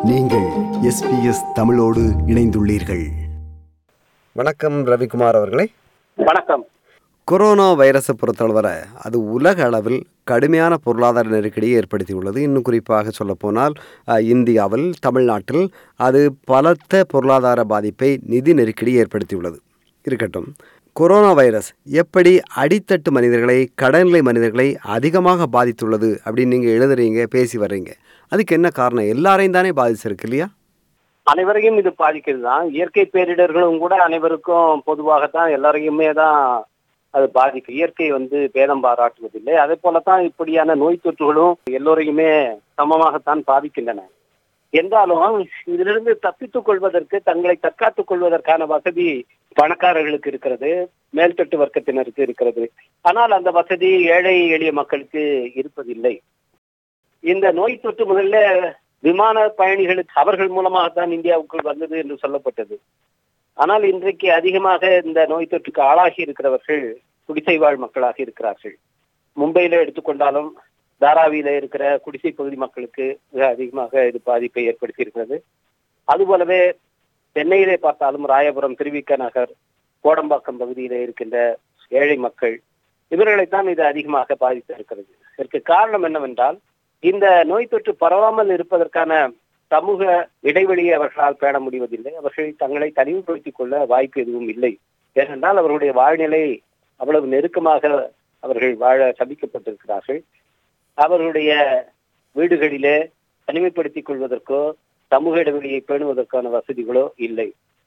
நீங்கள் எஸ்பிஎஸ் தமிழோடு இணைந்துள்ளீர்கள் வணக்கம் ரவிக்குமார் அவர்களே வணக்கம் கொரோனா வைரஸை பொறுத்தளவரை அது உலக அளவில் கடுமையான பொருளாதார நெருக்கடியை ஏற்படுத்தியுள்ளது இன்னும் குறிப்பாக சொல்லப்போனால் அஹ், இந்தியாவில் தமிழ்நாட்டில் அது பலத்த பொருளாதார பாதிப்பை நிதி நெருக்கடி ஏற்படுத்தியுள்ளது இருக்கட்டும் கொரோனா வைரஸ் எப்படி அடித்தட்டு மனிதர்களை கடன்நிலை மனிதர்களை அதிகமாக பாதித்துள்ளது அப்படின்னு நீங்கள் எழுதுறீங்க பேசி வர்றீங்க அதுக்கு என்ன காரணம் எல்லாரையும் தானே பாதிச்சிருக்கு இல்லையா அனைவரையும் இது பாதிக்கிறது தான் இயற்கை பேரிடர்களும் கூட அனைவருக்கும் பொதுவாகத்தான் எல்லாரையுமே தான் அது பாதிக்கும் இயற்கை வந்து பேதம் பாராட்டுவதில்லை அதே போலத்தான் இப்படியான நோய் தொற்றுகளும் எல்லோரையுமே சமமாகத்தான் பாதிக்கின்றன என்றாலும் இதிலிருந்து தப்பித்துக் கொள்வதற்கு தங்களை தற்காத்துக் கொள்வதற்கான வசதி பணக்காரர்களுக்கு இருக்கிறது மேல்தட்டு வர்க்கத்தினருக்கு இருக்கிறது ஆனால் அந்த வசதி ஏழை எளிய மக்களுக்கு இருப்பதில்லை இந்த நோய் தொற்று முதல்ல விமான பயணிகளுக்கு அவர்கள் மூலமாகத்தான் இந்தியாவுக்குள் வந்தது என்று சொல்லப்பட்டது ஆனால் இன்றைக்கு அதிகமாக இந்த நோய் தொற்றுக்கு ஆளாகி இருக்கிறவர்கள் குடிசை வாழ் மக்களாக இருக்கிறார்கள் மும்பையில எடுத்துக்கொண்டாலும் தாராவியில இருக்கிற குடிசை பகுதி மக்களுக்கு மிக அதிகமாக இது பாதிப்பை ஏற்படுத்தி இருக்கிறது அதுபோலவே சென்னையிலே பார்த்தாலும் ராயபுரம் திருவிக்க நகர் கோடம்பாக்கம் பகுதியிலே இருக்கின்ற ஏழை மக்கள் இவர்களைத்தான் இது அதிகமாக பாதித்து இருக்கிறது இதற்கு காரணம் என்னவென்றால் இந்த நோய் தொற்று பரவாமல் இருப்பதற்கான சமூக இடைவெளியை அவர்களால் பேண முடிவதில்லை அவர்கள் தங்களை தனிமைப்படுத்திக் கொள்ள வாய்ப்பு எதுவும் இல்லை ஏனென்றால் அவர்களுடைய வாழ்நிலை அவ்வளவு நெருக்கமாக அவர்கள் வாழ சபிக்கப்பட்டிருக்கிறார்கள் அவர்களுடைய வீடுகளிலே தனிமைப்படுத்திக் கொள்வதற்கோ சமூக இடைவெளியை பேணுவதற்கான வசதிகளோ இல்லை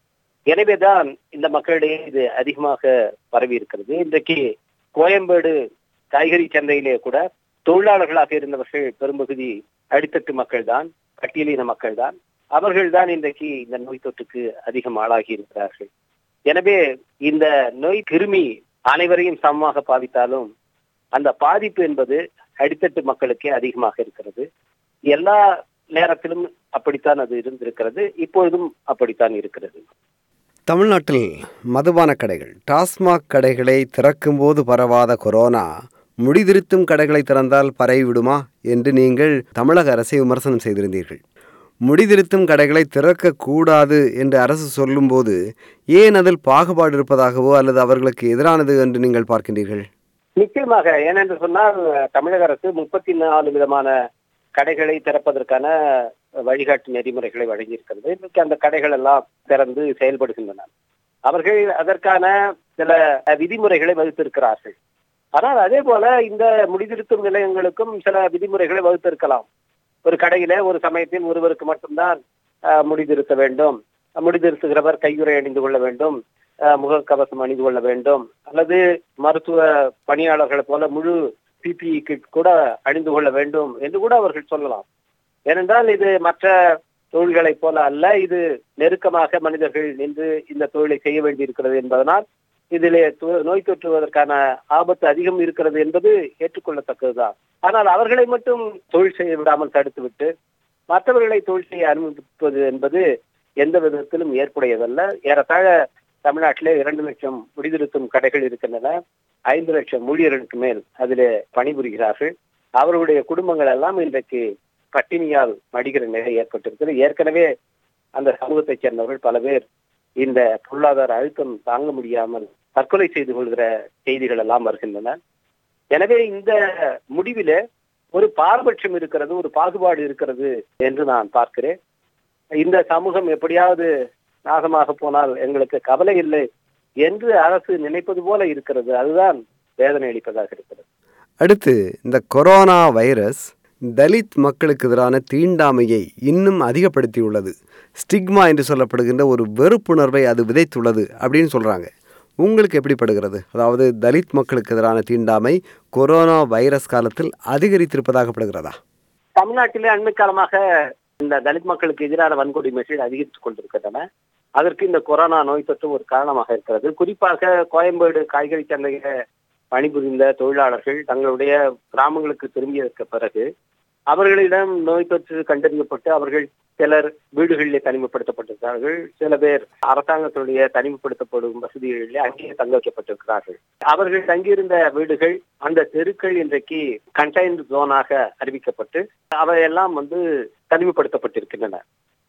எனவேதான் இந்த மக்களிடையே இது அதிகமாக பரவி இருக்கிறது இன்றைக்கு கோயம்பேடு காய்கறி சந்தையிலே கூட தொழிலாளர்களாக இருந்தவர்கள் பெரும்பகுதி அடித்தட்டு மக்கள் தான் பட்டியலின மக்கள் தான் அவர்கள் தான் இன்றைக்கு இந்த நோய் தொற்றுக்கு அதிகம் ஆளாகி இருக்கிறார்கள் எனவே இந்த நோய் கிருமி அனைவரையும் சமமாக பாதித்தாலும் அந்த பாதிப்பு என்பது அடித்தட்டு மக்களுக்கே அதிகமாக இருக்கிறது எல்லா நேரத்திலும் அப்படித்தான் அது இருந்திருக்கிறது இப்பொழுதும் அப்படித்தான் இருக்கிறது தமிழ்நாட்டில் மதுபான கடைகள் டாஸ்மாக் கடைகளை திறக்கும்போது பரவாத கொரோனா முடிதிருத்தும் கடைகளை திறந்தால் பரவிவிடுமா என்று நீங்கள் தமிழக அரசை விமர்சனம் செய்திருந்தீர்கள் முடிதிருத்தும் கடைகளை திறக்கக்கூடாது என்று அரசு சொல்லும்போது ஏன் அதில் பாகுபாடு இருப்பதாகவோ அல்லது அவர்களுக்கு எதிரானது என்று நீங்கள் பார்க்கின்றீர்கள் நிச்சயமாக ஏனென்று சொன்னால் தமிழக அரசு முப்பத்தி நாலு விதமான கடைகளை திறப்பதற்கான வழிகாட்டு நெறிமுறைகளை வழங்கியிருக்கிறது இன்றைக்கு அந்த கடைகள் எல்லாம் திறந்து செயல்படுகின்றன அவர்கள் அதற்கான சில விதிமுறைகளை வகுத்திருக்கிறார்கள் ஆனால் அதே போல இந்த முடிதிருத்தும் நிலையங்களுக்கும் சில விதிமுறைகளை வகுத்திருக்கலாம் ஒரு கடையில ஒரு சமயத்தில் ஒருவருக்கு மட்டும்தான் அஹ், முடிதிருத்த வேண்டும் முடிதிருத்துகிறவர் கையுறை அணிந்து கொள்ள வேண்டும் அஹ், முகக்கவசம் அணிந்து கொள்ள வேண்டும் அல்லது மருத்துவ பணியாளர்களை போல முழு பிபிஇ கிட் கூட அணிந்து கொள்ள வேண்டும் என்று கூட அவர்கள் சொல்லலாம் ஏனென்றால் இது மற்ற தொழில்களைப் போல அல்ல இது நெருக்கமாக மனிதர்கள் நின்று இந்த தொழிலை செய்ய வேண்டியிருக்கிறது என்பதனால் இதிலே தொ- நோய் தொற்றுவதற்கான ஆபத்து அதிகம் இருக்கிறது என்பது ஏற்றுக்கொள்ளத்தக்கதுதான் ஆனால் அவர்களை மட்டும் தொழில் செய்ய விடாமல் தடுத்துவிட்டு மற்றவர்களை தொழில் செய்ய அனுமதிப்பது என்பது எந்த விதத்திலும் ஏற்புடையதல்ல ஏறத்தாழ தமிழ்நாட்டிலே இரண்டு லட்சம் முடிதிருத்தும் கடைகள் இருக்கின்றன ஐந்து லட்சம் ஊழியர்களுக்கு மேல் அதிலே பணிபுரிகிறார்கள் அவர்களுடைய குடும்பங்கள் எல்லாம் இன்றைக்கு பட்டினியால் மடிகிற நிலை ஏற்பட்டிருக்கிறது ஏற்கனவே அந்த சமூகத்தைச் சேர்ந்தவர்கள் பல பேர் இந்த பொருளாதார அழுத்தம் தாங்க முடியாமல் தற்கொலை செய்து கொள்கிற செய்திகள் எல்லாம் வருகின்றன எனவே இந்த முடிவிலே ஒரு பாரபட்சம் இருக்கிறது ஒரு பாகுபாடு இருக்கிறது என்று நான் பார்க்கிறேன் இந்த சமூகம் எப்படியாவது நாசமாக போனால் எங்களுக்கு கவலை இல்லை என்று அரசு நினைப்பது போல இருக்கிறது அதுதான் வேதனை அளிப்பதாக இருக்கிறது அடுத்து இந்த கொரோனா வைரஸ் தலித் மக்களுக்கு எதிரான தீண்டாமையை இன்னும் அதிகப்படுத்தியுள்ளது ஸ்டிக்மா என்று சொல்லப்படுகின்ற ஒரு வெறுப்புணர்வை அது விதைத்துள்ளது அப்படின்னு சொல்றாங்க உங்களுக்கு எப்படிப்படுகிறது அதாவது தலித் மக்களுக்கு எதிரான தீண்டாமை கொரோனா வைரஸ் காலத்தில் அதிகரித்திருப்பதாகப்படுகிறதா தமிழ்நாட்டிலே அண்மை காலமாக இந்த தலித் மக்களுக்கு எதிரான வன்கொடுமைகள் அதிகரித்துக் கொண்டிருக்கின்றன அதற்கு இந்த கொரோனா நோய் தொற்று ஒரு காரணமாக இருக்கிறது குறிப்பாக கோயம்பேடு காய்கறி சந்தையில பணிபுரிந்த தொழிலாளர்கள் தங்களுடைய கிராமங்களுக்கு திரும்பியதற்கு பிறகு அவர்களிடம் நோய் தொற்று கண்டறியப்பட்டு அவர்கள் சிலர் வீடுகளிலே தனிமைப்படுத்தப்பட்டிருக்கிறார்கள் சில பேர் அரசாங்கத்துடைய தனிமைப்படுத்தப்படும் வசதிகளிலே அங்கேயே தங்க வைக்கப்பட்டிருக்கிறார்கள் அவர்கள் தங்கியிருந்த வீடுகள் அந்த தெருக்கள் இன்றைக்கு கண்டெய்ன்ட் ஜோனாக அறிவிக்கப்பட்டு அவையெல்லாம் வந்து தனிமைப்படுத்தப்பட்டிருக்கின்றன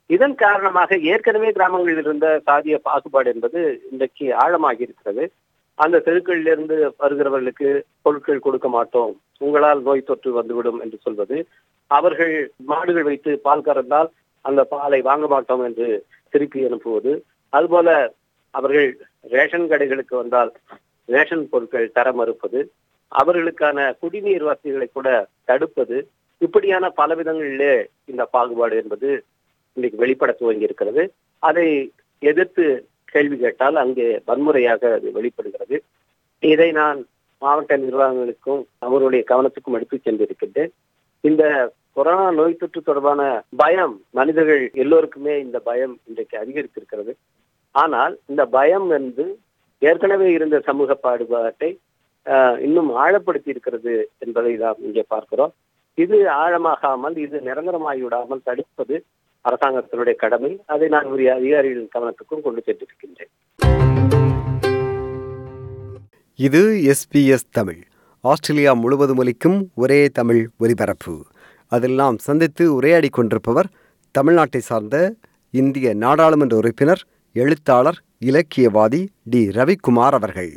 இதன் காரணமாக ஏற்கனவே கிராமங்களில் இருந்த சாதிய பாகுபாடு என்பது இன்றைக்கு ஆழமாகி இருக்கிறது அந்த தெருக்களிலிருந்து வருகிறவர்களுக்கு பொருட்கள் கொடுக்க மாட்டோம் உங்களால் நோய் தொற்று வந்துவிடும் என்று சொல்வது அவர்கள் மாடுகள் வைத்து பால் கறந்தால் அந்த பாலை வாங்க மாட்டோம் என்று திருப்பி அனுப்புவது அதுபோல அவர்கள் ரேஷன் கடைகளுக்கு வந்தால் ரேஷன் பொருட்கள் தர மறுப்பது அவர்களுக்கான குடிநீர் வசதிகளை கூட தடுப்பது இப்படியான பல விதங்களிலே இந்த பாகுபாடு என்பது இன்னைக்கு வெளிப்பட துவங்கி இருக்கிறது அதை எதிர்த்து கேள்வி கேட்டால் அங்கே வன்முறையாக அது வெளிப்படுகிறது இதை நான் மாவட்ட நிர்வாகங்களுக்கும் அவருடைய கவனத்துக்கும் எடுத்துச் சென்றிருக்கின்றேன் இந்த கொரோனா நோய் தொற்று தொடர்பான பயம் மனிதர்கள் எல்லோருக்குமே இந்த பயம் இன்றைக்கு அதிகரித்திருக்கிறது ஆனால் இந்த பயம் வந்து ஏற்கனவே இருந்த சமூக பாடுபாட்டை ஆஹ், இன்னும் ஆழப்படுத்தி இருக்கிறது என்பதை நாம் இங்கே பார்க்கிறோம் இது ஆழமாகாமல் இது நிரந்தரமாகி விடாமல் தடுப்பது அரசாங்கத்தினுடைய கடமை அதை நான் உரிய அதிகாரிகளின் கவனத்துக்கும் கொண்டு சென்றிருக்கின்றேன் இது எஸ்பிஎஸ் தமிழ் ஆஸ்திரேலியா முழுவதும் ஒலிக்கும் ஒரே தமிழ் ஒலிபரப்பு அதில் நாம் சந்தித்து உரையாடி கொண்டிருப்பவர் தமிழ்நாட்டை சார்ந்த இந்திய நாடாளுமன்ற உறுப்பினர் எழுத்தாளர் இலக்கியவாதி டி ரவிக்குமார் அவர்கள்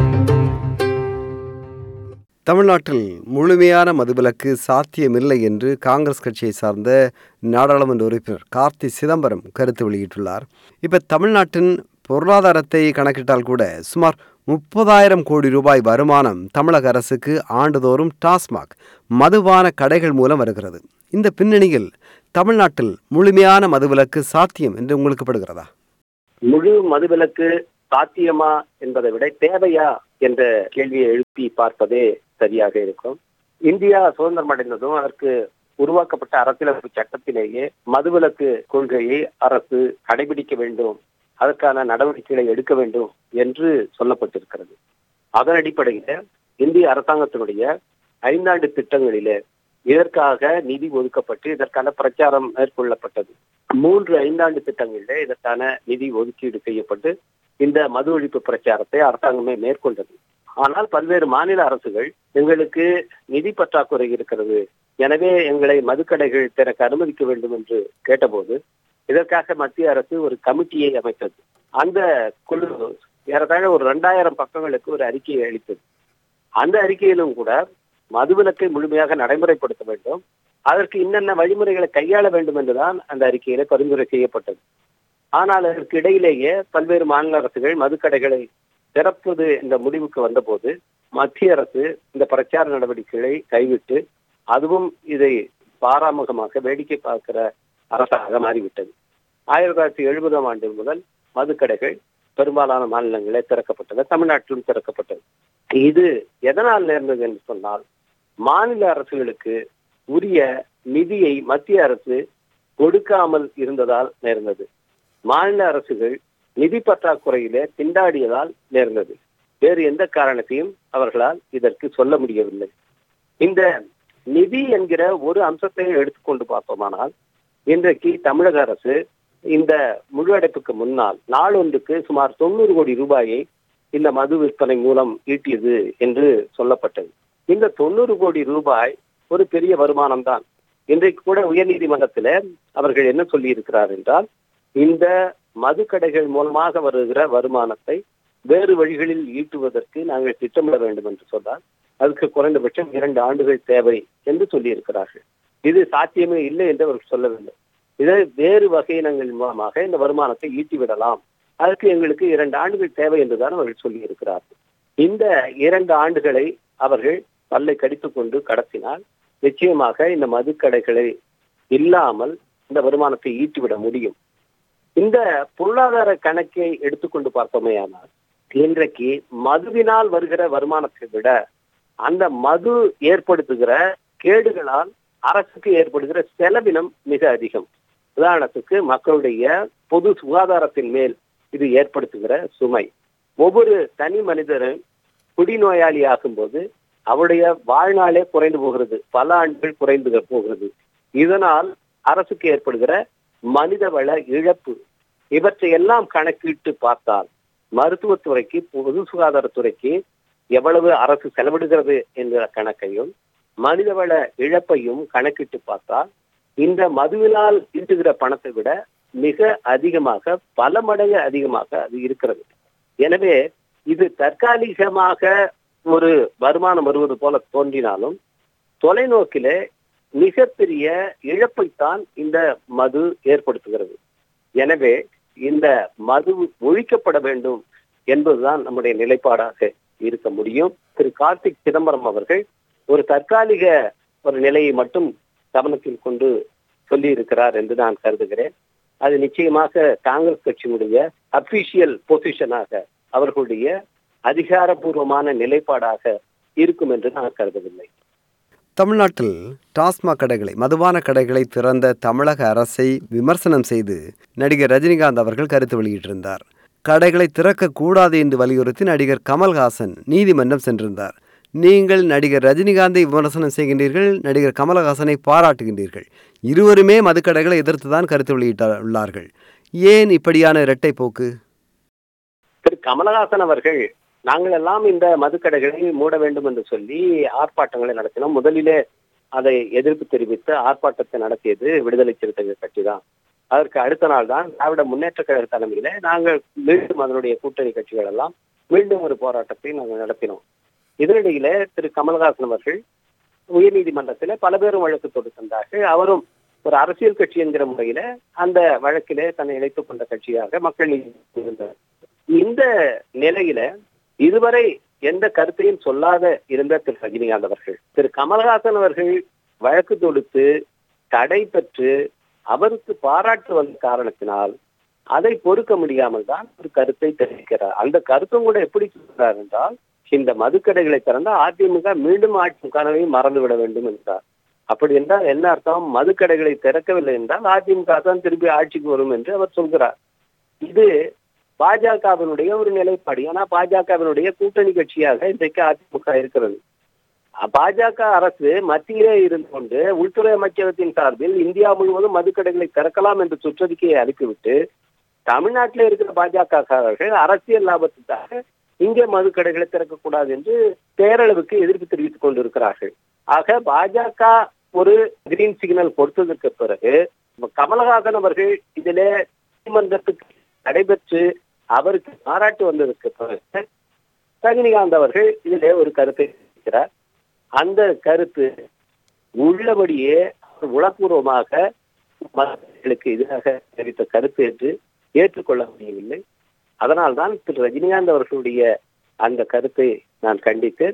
தமிழ்நாட்டில் முழுமையான மதுவிலக்கு சாத்தியமில்லை என்று காங்கிரஸ் கட்சியை சார்ந்த நாடாளுமன்ற உறுப்பினர் கார்த்தி சிதம்பரம் கருத்து வெளியிட்டுள்ளார் இப்போ தமிழ்நாட்டின் பொருளாதாரத்தை கணக்கிட்டால் கூட சுமார் முப்பதாயிரம் கோடி ரூபாய் வருமானம் தமிழக அரசுக்கு ஆண்டுதோறும் டாஸ்மாக் மதுபான கடைகள் மூலம் வருகிறது இந்த பின்னணியில் தமிழ்நாட்டில் முழுமையான மதுவிலக்கு சாத்தியம் என்று உங்களுக்கு படுகிறதா முழு மதுவிலக்கு சாத்தியமா என்பதை விட தேவையா என்ற கேள்வியை எழுப்பி பார்ப்பதே சரியாக இருக்கும் இந்தியா சுதந்திரம் அடைந்ததும் அதற்கு உருவாக்கப்பட்ட அரசியலமைப்பு சட்டத்திலேயே மதுவிலக்கு கொள்கையை அரசு கடைபிடிக்க வேண்டும் அதற்கான நடவடிக்கைகளை எடுக்க வேண்டும் என்று சொல்லப்பட்டிருக்கிறது அதன் அடிப்படையில் இந்திய அரசாங்கத்தினுடைய ஐந்தாண்டு திட்டங்களிலே இதற்காக நிதி ஒதுக்கப்பட்டு இதற்கான பிரச்சாரம் மேற்கொள்ளப்பட்டது மூன்று ஐந்தாண்டு திட்டங்களிலே இதற்கான நிதி ஒதுக்கீடு செய்யப்பட்டு இந்த மது ஒழிப்பு பிரச்சாரத்தை அரசாங்கமே மேற்கொண்டது ஆனால் பல்வேறு மாநில அரசுகள் எங்களுக்கு நிதி பற்றாக்குறை இருக்கிறது எனவே எங்களை மதுக்கடைகள் திறக்க அனுமதிக்க வேண்டும் என்று கேட்டபோது இதற்காக மத்திய அரசு ஒரு கமிட்டியை அமைத்தது அந்த குழு ஏறத்தாழ ஒரு ரெண்டாயிரம் பக்கங்களுக்கு ஒரு அறிக்கையை அளித்தது அந்த அறிக்கையிலும் கூட மதுவிலக்கை முழுமையாக நடைமுறைப்படுத்த வேண்டும் அதற்கு இன்னென்ன வழிமுறைகளை கையாள வேண்டும் என்றுதான் அந்த அறிக்கையில பரிந்துரை செய்யப்பட்டது ஆனால் அதற்கு இடையிலேயே பல்வேறு மாநில அரசுகள் மதுக்கடைகளை திறப்பது என்ற முடிவுக்கு வந்தபோது மத்திய அரசு இந்த பிரச்சார நடவடிக்கைகளை கைவிட்டு அதுவும் இதை பாராமுகமாக வேடிக்கை பார்க்கிற அரசாக மாறிவிட்டது ஆயிரத்தி தொள்ளாயிரத்தி எழுபதாம் ஆண்டு முதல் மதுக்கடைகள் பெரும்பாலான மாநிலங்களில் திறக்கப்பட்டது தமிழ்நாட்டிலும் திறக்கப்பட்டது இது எதனால் நேர்ந்தது என்று சொன்னால் மாநில அரசுகளுக்கு உரிய நிதியை மத்திய அரசு கொடுக்காமல் இருந்ததால் நேர்ந்தது மாநில அரசுகள் நிதி பற்றாக்குறையிலே திண்டாடியதால் நேர்ந்தது வேறு எந்த காரணத்தையும் அவர்களால் இதற்கு சொல்ல முடியவில்லை இந்த நிதி என்கிற ஒரு அம்சத்தை எடுத்துக்கொண்டு பார்த்தோமானால் இன்றைக்கு தமிழக அரசு இந்த முழு அடைப்புக்கு முன்னால் நாளொன்றுக்கு சுமார் தொண்ணூறு கோடி ரூபாயை இந்த மது விற்பனை மூலம் ஈட்டியது என்று சொல்லப்பட்டது இந்த தொண்ணூறு கோடி ரூபாய் ஒரு பெரிய வருமானம் தான் இன்றைக்கு கூட உயர்நீதிமன்றத்தில அவர்கள் என்ன சொல்லி இருக்கிறார் என்றால் இந்த மதுக்கடைகள் மூலமாக வருகிற வருமானத்தை வேறு வழிகளில் ஈட்டுவதற்கு நாங்கள் திட்டமிட வேண்டும் என்று சொன்னால் அதுக்கு குறைந்தபட்சம் இரண்டு ஆண்டுகள் தேவை என்று சொல்லியிருக்கிறார்கள் இது சாத்தியமே இல்லை என்று அவர்கள் சொல்லவில்லை இதை வேறு வகையினங்கள் மூலமாக இந்த வருமானத்தை ஈட்டிவிடலாம் அதற்கு எங்களுக்கு இரண்டு ஆண்டுகள் தேவை என்றுதான் அவர்கள் சொல்லி இருக்கிறார்கள் இந்த இரண்டு ஆண்டுகளை அவர்கள் பல்லை கடித்துக் கொண்டு கடத்தினால் நிச்சயமாக இந்த மதுக்கடைகளை இல்லாமல் இந்த வருமானத்தை ஈட்டிவிட முடியும் இந்த பொருளாதார கணக்கை எடுத்துக்கொண்டு பார்த்தோமே ஆனால் இன்றைக்கு மதுவினால் வருகிற வருமானத்தை விட அந்த மது ஏற்படுத்துகிற கேடுகளால் அரசுக்கு ஏற்படுகிற செலவினம் மிக அதிகம் உதாரணத்துக்கு மக்களுடைய பொது சுகாதாரத்தின் மேல் இது ஏற்படுத்துகிற சுமை ஒவ்வொரு தனி மனிதரும் குடிநோயாளி ஆகும்போது அவருடைய வாழ்நாளே குறைந்து போகிறது பல ஆண்டுகள் குறைந்து போகிறது இதனால் அரசுக்கு ஏற்படுகிற மனிதவள இழப்பு இவற்றை எல்லாம் கணக்கிட்டு பார்த்தால் மருத்துவத்துறைக்கு பொது சுகாதாரத்துறைக்கு எவ்வளவு அரசு செலவிடுகிறது என்கிற கணக்கையும் மனிதவள இழப்பையும் கணக்கிட்டு பார்த்தால் இந்த மதுவினால் ஈட்டுகிற பணத்தை விட மிக அதிகமாக பல மடங்கு அதிகமாக அது இருக்கிறது எனவே இது தற்காலிகமாக ஒரு வருமானம் வருவது போல தோன்றினாலும் தொலைநோக்கிலே மிகப்பெரிய இழப்பைத்தான் இந்த மது ஏற்படுத்துகிறது எனவே இந்த மது ஒழிக்கப்பட வேண்டும் என்பதுதான் நம்முடைய நிலைப்பாடாக இருக்க முடியும் திரு கார்த்திக் சிதம்பரம் அவர்கள் ஒரு தற்காலிக ஒரு நிலையை மட்டும் கவனத்தில் கொண்டு சொல்லி இருக்கிறார் என்று நான் கருதுகிறேன் அது நிச்சயமாக காங்கிரஸ் கட்சியினுடைய அபிஷியல் பொசிஷனாக அவர்களுடைய அதிகாரப்பூர்வமான நிலைப்பாடாக இருக்கும் என்று நான் கருதவில்லை தமிழ்நாட்டில் டாஸ்மாக் கடைகளை மதுபான கடைகளை திறந்த தமிழக அரசை விமர்சனம் செய்து நடிகர் ரஜினிகாந்த் அவர்கள் கருத்து வெளியிட்டிருந்தார் கடைகளை திறக்கக்கூடாது என்று வலியுறுத்தி நடிகர் கமல்ஹாசன் நீதிமன்றம் சென்றிருந்தார் நீங்கள் நடிகர் ரஜினிகாந்தை விமர்சனம் செய்கின்றீர்கள் நடிகர் கமலஹாசனை பாராட்டுகின்றீர்கள் இருவருமே மதுக்கடைகளை எதிர்த்து தான் கருத்து வெளியிட்டுள்ளார்கள் ஏன் இப்படியான இரட்டை போக்கு திரு கமலஹாசன் அவர்கள் நாங்கள் எல்லாம் இந்த மதுக்கடைகளை மூட வேண்டும் என்று சொல்லி ஆர்ப்பாட்டங்களை நடத்தினோம் முதலிலே அதை எதிர்ப்பு தெரிவித்து ஆர்ப்பாட்டத்தை நடத்தியது விடுதலை சிறுத்தைகள் கட்சி தான் அதற்கு அடுத்த நாள் தான் திராவிட முன்னேற்ற கழக தலைமையில நாங்கள் மீண்டும் அதனுடைய கூட்டணி கட்சிகள் எல்லாம் மீண்டும் ஒரு போராட்டத்தை நாங்கள் நடத்தினோம் இதனிடையில திரு கமல்ஹாசன் அவர்கள் உயர்நீதிமன்றத்தில பல பேரும் வழக்கு தொடுக்கின்றார்கள் அவரும் ஒரு அரசியல் கட்சி என்கிற முறையில அந்த வழக்கிலே தன்னை இணைத்துக் கொண்ட கட்சியாக மக்கள் நீதி இருந்தார் இந்த நிலையில இதுவரை எந்த கருத்தையும் சொல்லாத இருந்த திரு ரஜினிகாந்த் அவர்கள் திரு கமல்ஹாசன் அவர்கள் வழக்கு தொடுத்து தடை பெற்று அவருக்கு பாராட்டு வந்த காரணத்தினால் அதை பொறுக்க முடியாமல் தான் ஒரு கருத்தை தெரிவிக்கிறார் அந்த கருத்தும் கூட எப்படி சொல்றார் என்றால் இந்த மதுக்கடைகளை திறந்தால் அதிமுக மீண்டும் ஆட்சி கனவை மறந்துவிட வேண்டும் என்றார் அப்படி என்றால் என்ன அர்த்தம் மதுக்கடைகளை திறக்கவில்லை என்றால் அதிமுக தான் திருப்பி ஆட்சிக்கு வரும் என்று அவர் சொல்கிறார் இது பாஜகவினுடைய ஒரு நிலைப்பாடு ஏன்னா பாஜகவினுடைய கூட்டணி கட்சியாக இன்றைக்கு அதிமுக இருக்கிறது பாஜக அரசு மத்தியிலே இருந்து கொண்டு உள்துறை அமைச்சகத்தின் சார்பில் இந்தியா முழுவதும் மதுக்கடைகளை திறக்கலாம் என்று சுற்றறிக்கையை அனுப்பிவிட்டு தமிழ்நாட்டில் இருக்கிற பாஜகக்காரர்கள் அரசியல் லாபத்துக்காக இங்கே மதுக்கடைகளை திறக்கக்கூடாது என்று பேரளவுக்கு எதிர்ப்பு தெரிவித்துக் கொண்டிருக்கிறார்கள் ஆக பாஜக ஒரு கிரீன் சிக்னல் கொடுத்ததற்கு பிறகு கமலஹாசன் அவர்கள் இதிலே நீதிமன்றத்துக்கு நடைபெற்று அவருக்கு பாராட்டு வந்ததற்கு பிறகு ரஜினிகாந்த் அவர்கள் இதிலே ஒரு கருத்தை இருக்கிறார் அந்த கருத்து உள்ளபடியே உளப்பூர்வமாக மக்களுக்கு எதிராக தெரிவித்த கருத்து என்று ஏற்றுக்கொள்ள முடியவில்லை அதனால்தான் திரு ரஜினிகாந்த் அவர்களுடைய அந்த கருத்தை நான் கண்டித்தேன்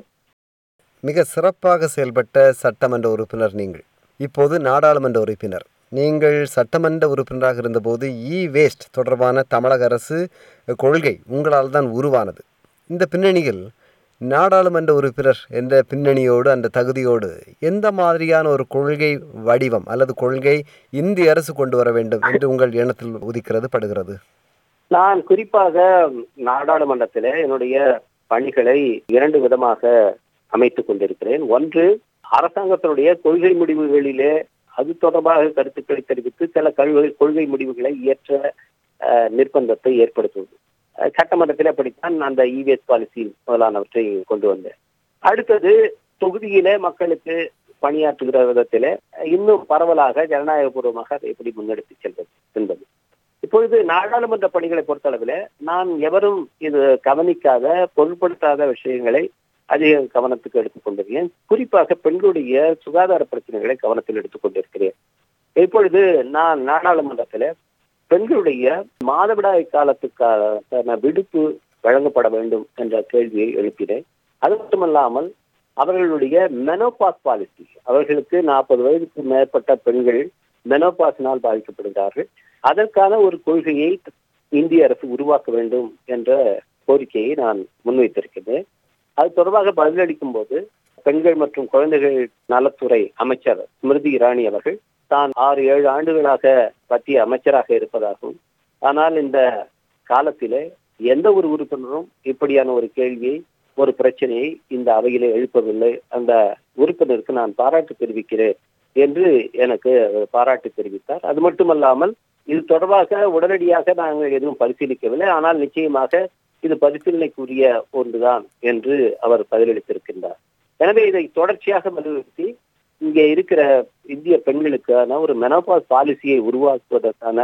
மிக சிறப்பாக செயல்பட்ட சட்டமன்ற உறுப்பினர் நீங்கள் இப்போது நாடாளுமன்ற உறுப்பினர் நீங்கள் சட்டமன்ற உறுப்பினராக இருந்தபோது இ வேஸ்ட் தொடர்பான தமிழக அரசு கொள்கை உங்களால் தான் உருவானது இந்த பின்னணியில் நாடாளுமன்ற உறுப்பினர் என்ற பின்னணியோடு அந்த தகுதியோடு எந்த மாதிரியான ஒரு கொள்கை வடிவம் அல்லது கொள்கை இந்திய அரசு கொண்டு வர வேண்டும் என்று உங்கள் எண்ணத்தில் உதிக்கிறது படுகிறது நான் குறிப்பாக நாடாளுமன்றத்திலே என்னுடைய பணிகளை இரண்டு விதமாக அமைத்துக் கொண்டிருக்கிறேன் ஒன்று அரசாங்கத்தினுடைய கொள்கை முடிவுகளிலே அது தொடர்பாக கருத்துக்களை தெரிவித்து சில கல்வி கொள்கை முடிவுகளை இயற்ற நிர்பந்தத்தை ஏற்படுத்துவது சட்டமன்றத்தில் அப்படித்தான் அந்த இவிஎஸ் பாலிசி முதலானவற்றை கொண்டு வந்தேன் அடுத்தது தொகுதியிலே மக்களுக்கு பணியாற்றுகிற விதத்திலே இன்னும் பரவலாக ஜனநாயகபூர்வமாக அதை எப்படி முன்னெடுத்து செல்வது என்பது இப்பொழுது நாடாளுமன்ற பணிகளை பொறுத்தளவில் நான் எவரும் இது கவனிக்காத பொருட்படுத்தாத விஷயங்களை அதிக கவனத்துக்கு எடுத்துக் கொண்டிருக்கிறேன் குறிப்பாக பெண்களுடைய சுகாதார பிரச்சனைகளை கவனத்தில் எடுத்துக் கொண்டிருக்கிறேன் இப்பொழுது நான் நாடாளுமன்றத்தில் பெண்களுடைய மாதவிடாய் காலத்துக்கான விடுப்பு வழங்கப்பட வேண்டும் என்ற கேள்வியை எழுப்பினேன் அது மட்டுமல்லாமல் அவர்களுடைய மெனோபாஸ் பாலிசி அவர்களுக்கு நாற்பது வயதுக்கு மேற்பட்ட பெண்கள் மெனோபாஸினால் பாதிக்கப்படுகிறார்கள் அதற்கான ஒரு கொள்கையை இந்திய அரசு உருவாக்க வேண்டும் என்ற கோரிக்கையை நான் முன்வைத்திருக்கிறேன் அது தொடர்பாக பதிலளிக்கும் போது பெண்கள் மற்றும் குழந்தைகள் நலத்துறை அமைச்சர் ஸ்மிருதி இராணி அவர்கள் தான் ஆறு ஏழு ஆண்டுகளாக மத்திய அமைச்சராக இருப்பதாகவும் ஆனால் இந்த காலத்திலே எந்த ஒரு உறுப்பினரும் இப்படியான ஒரு கேள்வியை ஒரு பிரச்சனையை இந்த அவையிலே எழுப்பவில்லை அந்த உறுப்பினருக்கு நான் பாராட்டு தெரிவிக்கிறேன் என்று எனக்கு பாராட்டு தெரிவித்தார் அது மட்டுமல்லாமல் இது தொடர்பாக உடனடியாக நாங்கள் எதுவும் பரிசீலிக்கவில்லை ஆனால் நிச்சயமாக இது பரிசீலனைக்குரிய ஒன்றுதான் என்று அவர் பதிலளித்திருக்கின்றார் எனவே இதை தொடர்ச்சியாக வலியுறுத்தி இங்கே இருக்கிற இந்திய பெண்களுக்கான ஒரு மெனோபாஸ் பாலிசியை உருவாக்குவதற்கான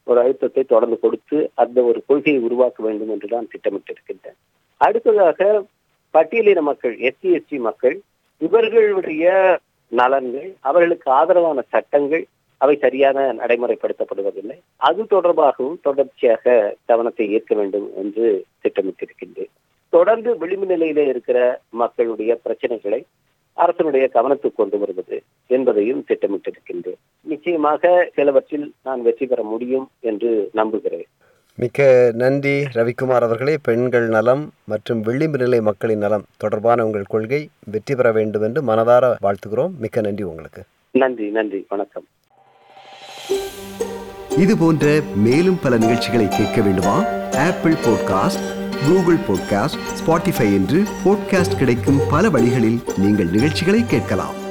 ஒரு அழுத்தத்தை தொடர்ந்து கொடுத்து அந்த ஒரு கொள்கையை உருவாக்க வேண்டும் என்று தான் திட்டமிட்டிருக்கின்றேன் அடுத்ததாக பட்டியலின மக்கள் எஸ்சி எஸ்டி மக்கள் இவர்களுடைய நலன்கள் அவர்களுக்கு ஆதரவான சட்டங்கள் அவை சரியான நடைமுறைப்படுத்தப்படுவதில்லை அது தொடர்பாகவும் தொடர்ச்சியாக கவனத்தை ஈர்க்க வேண்டும் என்று திட்டமிட்டிருக்கின்றேன் தொடர்ந்து விளிம்பு நிலையிலே இருக்கிற மக்களுடைய பிரச்சனைகளை அரசனுடைய கவனத்துக்கு கொண்டு வருவது என்பதையும் திட்டமிட்டிருக்கின்றேன் நிச்சயமாக சிலவற்றில் நான் வெற்றி பெற முடியும் என்று நம்புகிறேன் மிக்க நன்றி ரவிக்குமார் அவர்களே பெண்கள் நலம் மற்றும் விளிம்பு நிலை மக்களின் நலம் தொடர்பான உங்கள் கொள்கை வெற்றி பெற வேண்டும் என்று மனதார வாழ்த்துகிறோம் மிக்க நன்றி உங்களுக்கு நன்றி நன்றி வணக்கம் இது போன்ற மேலும் பல நிகழ்ச்சிகளை கேட்க வேண்டுமா Apple podcast Google podcast Spotify என்று பாட்காஸ்ட் கிடைக்கும் பல வழிகளில் நீங்கள் நிகழ்ச்சிகளை கேட்கலாம்